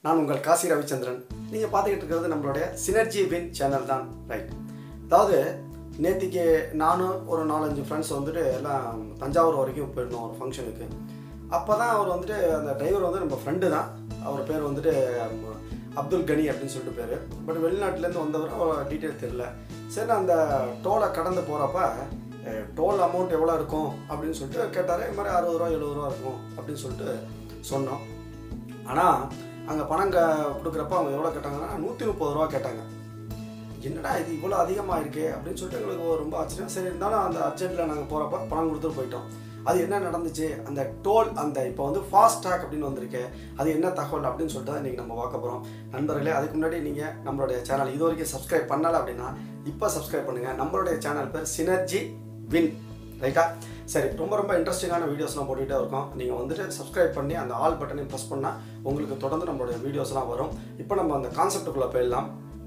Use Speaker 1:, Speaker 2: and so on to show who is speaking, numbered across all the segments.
Speaker 1: நான் உங்கள் காசி ரவிச்சந்திரன் நீங்கள் பார்த்துக்கிட்டு இருக்கிறது நம்மளுடைய சினர்ஜி வின் சேனல் தான் ரைட் அதாவது நேத்திக்கு நானும் ஒரு நாலஞ்சு ஃப்ரெண்ட்ஸ் வந்துட்டு எல்லாம் தஞ்சாவூர் வரைக்கும் போயிருந்தோம் ஒரு ஃபங்க்ஷனுக்கு அப்போ தான் அவர் வந்துட்டு அந்த டிரைவர் வந்து நம்ம ஃப்ரெண்டு தான் அவர் பேர் வந்துட்டு ம், அப்துல் கனி அப்படின்னு சொல்லிட்டு பேர் பட் வெளிநாட்டிலேருந்து வந்தவர் அவர் டீட்டெயில் தெரில சரி நான் அந்த டோலை கடந்து போகிறப்ப டோல் அமௌண்ட் எவ்வளோ இருக்கும் அப்படின்னு சொல்லிட்டு கேட்டார் இது மாதிரி அறுபது ரூபா எழுபது ரூபா இருக்கும் அப்படின்னு சொல்லிட்டு சொன்னோம் ஆனால் அங்கே பணம் க கொடுக்குறப்ப அவங்க எவ்வளோ கேட்டாங்கன்னா நூற்றி முப்பது ரூபா கேட்டாங்க என்னடா இது இவ்வளோ அதிகமாக இருக்கே அப்படின்னு சொல்லிட்டு எங்களுக்கு ரொம்ப ஆச்சரியம் சரி இருந்தாலும் அந்த அர்ஜென்ட்டில் நாங்கள் போகிறப்ப பணம் கொடுத்துட்டு போயிட்டோம் அது என்ன நடந்துச்சு அந்த டோல் அந்த இப்போ வந்து ஃபாஸ்டாக் அப்படின்னு வந்திருக்கு அது என்ன தகவல் அப்படின்னு சொல்லிட்டு தான் இன்றைக்கி நம்ம பார்க்க போகிறோம் நண்பர்களே அதுக்கு முன்னாடி நீங்கள் நம்மளுடைய சேனல் இது வரைக்கும் சப்ஸ்கிரைப் பண்ணலை அப்படின்னா இப்போ சப்ஸ்கிரைப் பண்ணுங்கள் நம்மளுடைய சேனல் பேர் சினர்ஜி வின் ரைட்டா சரி ரொம்ப ரொம்ப இன்ட்ரெஸ்டிங்கான வீடியோஸ்லாம் போட்டுக்கிட்டே இருக்கோம் நீங்கள் வந்துட்டு சப்ஸ்கிரைப் பண்ணி அந்த ஆல் பட்டனை ப்ரெஸ் பண்ணால் உங்களுக்கு தொடர்ந்து நம்மளுடைய வீடியோஸ்லாம் வரும் இப்போ நம்ம அந்த கான்செப்டுக்குள்ளே போயிடலாம்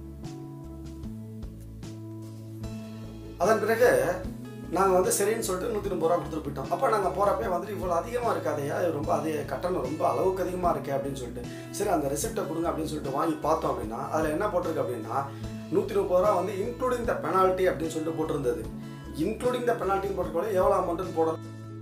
Speaker 1: அதன் பிறகு நாங்கள் வந்து சரின்னு சொல்லிட்டு நூற்றி முப்பது ரூபா கொடுத்துட்டு போயிட்டோம் அப்போ நாங்கள் போகிறப்பே வந்துட்டு இவ்வளோ அதிகமாக இருக்காதையா இது ரொம்ப அதிக கட்டணம் ரொம்ப அளவுக்கு அதிகமாக இருக்கே அப்படின்னு சொல்லிட்டு சரி அந்த ரெசிப்டை கொடுங்க அப்படின்னு சொல்லிட்டு வாங்கி பார்த்தோம் அப்படின்னா அதில் என்ன போட்டிருக்கு அப்படின்னா நூற்றி முப்பது ரூபா வந்து இன்க்ளூடிங் த பெனால்ட்டி அப்படின்னு சொல்லிட்டு போட்டிருந்தது இன்க்ளூடிங் த பெனால்ட்டின்னு போட்டுக்கூட எவ்வளோ அமௌண்ட்டுன்னு போட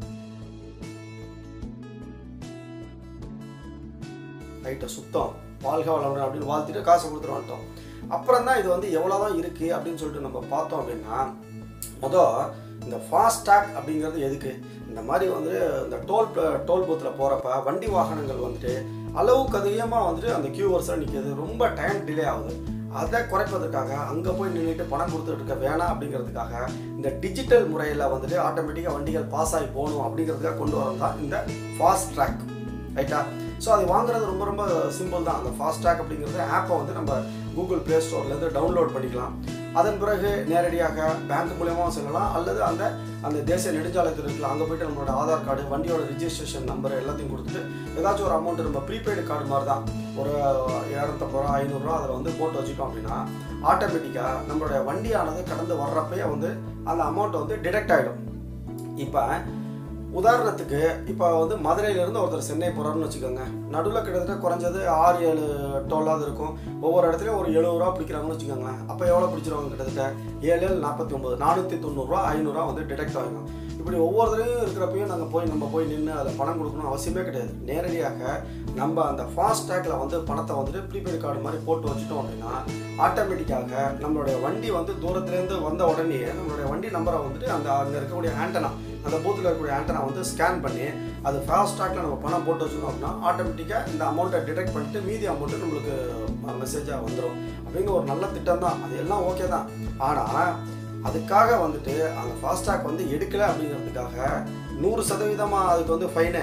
Speaker 1: ரைட்டை சுத்தம் வாழ்க வளமுடன் அப்படின்னு வாழ்த்திட்டு காசை கொடுத்துட்டு வந்துட்டோம் அப்புறம் தான் இது வந்து எவ்வளோ தான் இருக்குது அப்படின்னு சொல்லிட்டு நம்ம பார்த்தோம் அப்படின்னா மொதல் இந்த ஃபாஸ்டாக் அப்படிங்கிறது எதுக்கு இந்த மாதிரி வந்து இந்த டோல் டோல் பூத்தில் போகிறப்ப வண்டி வாகனங்கள் வந்துட்டு அளவுக்கு அதிகமாக வந்துட்டு அந்த கியூ வருஷம் நிற்கிது ரொம்ப டைம் டிலே ஆகுது அதை குறைப்பதற்காக அங்கே போய் நின்றுட்டு பணம் கொடுத்துட்டு இருக்க வேணாம் அப்படிங்கிறதுக்காக இந்த டிஜிட்டல் முறையில் வந்துட்டு ஆட்டோமேட்டிக்காக வண்டிகள் பாஸ் ஆகி போகணும் அப்படிங்கிறதுக்காக கொண்டு வரது தான் இந்த ஃபாஸ்ட் ட்ராக் ரைட்டா ஸோ அது வாங்குறது ரொம்ப ரொம்ப சிம்பிள் தான் அந்த ஃபாஸ்டாக் அப்படிங்கிறது ஆப்பை வந்து நம்ம கூகுள் ப்ளே ஸ்டோர்லேருந்து டவுன்லோட் பண்ணிக்கலாம் அதன் பிறகு நேரடியாக பேங்க் மூலியமாகவும் செல்லலாம் அல்லது அந்த அந்த தேசிய நெடுஞ்சாலைத்தில் இருக்கலாம் அங்கே போயிட்டு நம்மளோட ஆதார் கார்டு வண்டியோட ரிஜிஸ்ட்ரேஷன் நம்பர் எல்லாத்தையும் கொடுத்துட்டு ஏதாச்சும் ஒரு அமௌண்ட் நம்ம ப்ரீபெய்டு கார்டு மாதிரி தான் ஒரு இரநூத்தம்பது ரூபா ஐநூறுரூவா அதில் வந்து போட்டு வச்சுட்டோம் அப்படின்னா ஆட்டோமேட்டிக்காக நம்மளுடைய வண்டியானது கடந்து வர்றப்பயே வந்து அந்த அமௌண்ட் வந்து டிடெக்ட் ஆகிடும் இப்போ உதாரணத்துக்கு இப்போ வந்து மதுரையிலேருந்து ஒருத்தர் சென்னை போகிறாருன்னு வச்சுக்கோங்க நடுவில் கிட்டத்தட்ட குறைஞ்சது ஆறு ஏழு டோலாவது இருக்கும் ஒவ்வொரு இடத்துலையும் ஒரு எழுபது ரூபா பிடிக்கிறாங்கன்னு வச்சுக்கோங்களேன் அப்போ எவ்வளோ பிடிச்சிருவாங்க கிட்டத்தட்ட ஏழு ஏழு நாற்பத்தி ஒம்பது நானூற்றி தொண்ணூறுரூவா ஐநூறுரூவா வந்து டிடெக்ட் ஆகும் இப்படி ஒவ்வொருத்தரையும் இருக்கிறப்பையும் நாங்கள் போய் நம்ம போய் நின்று அதில் பணம் கொடுக்கணும் அவசியமே கிடையாது நேரடியாக நம்ம அந்த ஃபாஸ்டேக்கில் வந்து பணத்தை வந்துட்டு ப்ரீபெய்டு கார்டு மாதிரி போட்டு வச்சுட்டோம் அப்படின்னா ஆட்டோமேட்டிக்காக நம்மளுடைய வண்டி வந்து தூரத்துலேருந்து வந்த உடனே நம்மளுடைய வண்டி நம்பரை வந்துட்டு அந்த அங்கே இருக்கக்கூடிய ஆண்டனா அந்த பூத்தில் இருக்கக்கூடிய ஆண்டனா வந்து ஸ்கேன் பண்ணி அது ஃபாஸ்டாகில் நம்ம பணம் போட்டு வச்சுக்கோம் அப்படின்னா ஆட்டோமேட்டிக்காக இந்த அமௌண்ட்டை டிடெக்ட் பண்ணிட்டு மீதி அமௌண்ட்டு நம்மளுக்கு மெசேஜாக வந்துடும் அப்படிங்கிற ஒரு நல்ல திட்டம் தான் அது எல்லாம் ஓகே தான் ஆனால் அதுக்காக வந்துட்டு அந்த ஃபாஸ்டாக் வந்து எடுக்கலை அப்படிங்கிறதுக்காக நூறு சதவீதமாக அதுக்கு வந்து ஃபைனு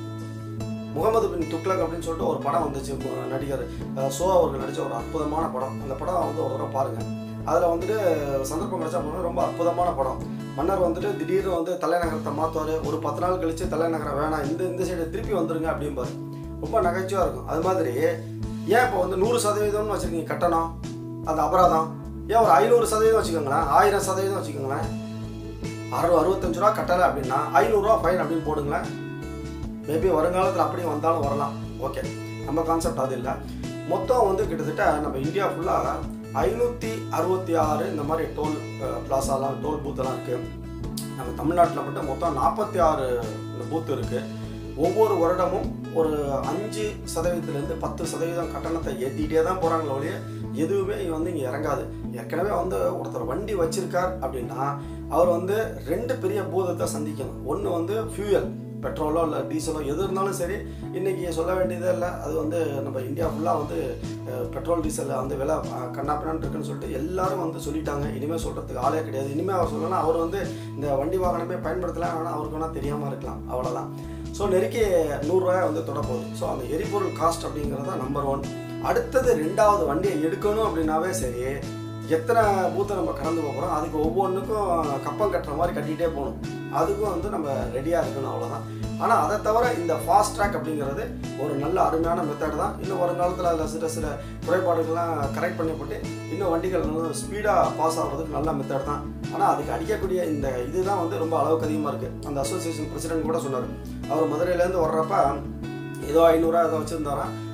Speaker 1: முகமது பின் துக்ளக் அப்படின்னு சொல்லிட்டு ஒரு படம் வந்துச்சு மு- நடிகர் அஹ், சோ அவர்கள் நடித்த ஒரு அற்புதமான படம் அந்த படம் வந்து ஒரு தடவை பாருங்கள் அதில் வந்துட்டு சந்தர்ப்பம் கிடைச்சா போனால் ரொம்ப அற்புதமான படம் மன்னர் வந்துட்டு திடீர்னு வந்து தலைநகரத்தை மாற்றுவார் ஒரு பத்து நாள் கழிச்சு தலைநகரம் வேணாம் இந்த இந்த சைடு திருப்பி வந்துருங்க அப்படிம்பாரு ரொம்ப நகைச்சுவாக இருக்கும் அது மாதிரி ஏன் இப்போ வந்து நூறு சதவீதம்னு வச்சுருக்கீங்க கட்டணம் அந்த அபராதம் ஏன் ஒரு ஐநூறு சதவீதம் வச்சுக்கோங்களேன் ஆயிரம் சதவீதம் வச்சுக்கோங்களேன் அறு அறுபத்தஞ்சு ரூபா கட்டலை அப்படின்னா ஐநூறுரூவா ஃபைன் அப்படின்னு போடுங்களேன் மேபி வருங்காலத்தில் அப்படியே வந்தாலும் வரலாம் ஓகே நம்ம கான்செப்ட் அது இல்லை மொத்தம் வந்து கிட்டத்தட்ட நம்ம இந்தியா ஃபுல்லாக ஐநூற்றி அறுபத்தி ஆறு இந்த மாதிரி டோல் பிளாசாலாம் டோல் பூத்தெல்லாம் இருக்குது நம்ம தமிழ்நாட்டில் மட்டும் மொத்தம் நாற்பத்தி ஆறு இந்த பூத்து இருக்குது ஒவ்வொரு வருடமும் ஒரு அஞ்சு சதவீதத்துலேருந்து பத்து சதவீதம் கட்டணத்தை ஏற்றிட்டே தான் போகிறாங்களே ஒழிய எதுவுமே வந்து இங்கே இறங்காது ஏற்கனவே வந்து ஒருத்தர் வண்டி வச்சிருக்கார் அப்படின்னா அவர் வந்து ரெண்டு பெரிய பூதத்தை சந்திக்கணும் ஒன்று வந்து ஃபியூயல் பெட்ரோலோ இல்லை டீசலோ எது இருந்தாலும் சரி இன்றைக்கி சொல்ல வேண்டியதே இல்லை அது வந்து நம்ம இந்தியா ஃபுல்லாக வந்து அஹ், பெட்ரோல் டீசல் வந்து விலை அஹ், கண்ணாப்பினான்னு இருக்குன்னு சொல்லிட்டு எல்லாரும் வந்து சொல்லிட்டாங்க இனிமேல் சொல்கிறதுக்கு ஆளே கிடையாது இனிமேல் அவர் சொல்லலாம் அவர் வந்து இந்த வண்டி வாகனமே பயன்படுத்தலாம் ஆனால் அவருக்கு வேணால் தெரியாமல் இருக்கலாம் அவ்வளோதான் ஸோ நெருக்கி நூறுரூவாய் வந்து தொடப்போகுது ஸோ அந்த எரிபொருள் காஸ்ட் அப்படிங்கிறது தான் நம்பர் ஒன் அடுத்தது ரெண்டாவது வண்டியை எடுக்கணும் அப்படின்னாவே சரி எத்தனை பூத்தை நம்ம கடந்து போகிறோம் அதுக்கு ஒவ்வொன்றுக்கும் கப்பம் கட்டுற மாதிரி கட்டிகிட்டே போகணும் அதுக்கும் வந்து நம்ம ரெடியாக இருக்கணும் அவ்வளோதான் ஆனால் அதை தவிர இந்த ஃபாஸ்ட் ட்ராக் அப்படிங்கிறது ஒரு நல்ல அருமையான மெத்தட் தான் இன்னும் வருங்காலத்தில் அதில் சில சில குறைபாடுகள்லாம் கரெக்ட் பண்ணப்பட்டு இன்னும் வண்டிகள் வந்து ஸ்பீடாக பாஸ் ஆகிறதுக்கு நல்ல மெத்தட் தான் ஆனால் அதுக்கு அடிக்கக்கூடிய இந்த இதுதான் வந்து ரொம்ப அளவுக்கு அதிகமாக இருக்குது அந்த அசோசியேஷன் பிரசிடென்ட் கூட சொன்னார் அவர் மதுரையிலேருந்து வர்றப்ப ஏதோ ஐநூறுரூவா ஏதோ வச்சுருந்தாராம்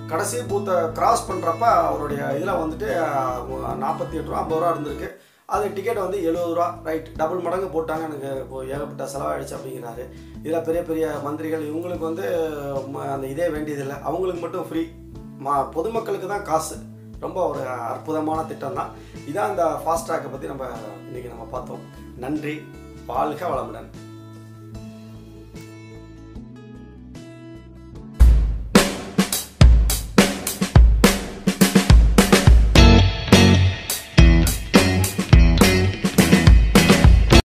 Speaker 1: கடைசி பூத்தை கிராஸ் பண்ணுறப்ப அவருடைய இதில் வந்துட்டு நாற்பத்தி எட்டு ரூபா ஐம்பது ரூபா இருந்திருக்கு அது டிக்கெட் வந்து எழுபது ரூபா ரைட் டபுள் மடங்கு போட்டாங்க எனக்கு இப்போ ஏகப்பட்ட செலவாயிடுச்சு அப்படிங்கிறாரு இதில் பெரிய பெரிய மந்திரிகள் இவங்களுக்கு வந்து ம- அந்த இதே வேண்டியதில்லை அவங்களுக்கு மட்டும் ஃப்ரீ மா பொதுமக்களுக்கு தான் காசு ரொம்ப ஒரு அற்புதமான திட்டம் தான் இதான் இந்த ஃபாஸ்ட் ட்ராக்கை பற்றி நம்ம இன்றைக்கி நம்ம பார்த்தோம் நன்றி வாழ்க வளமுடன்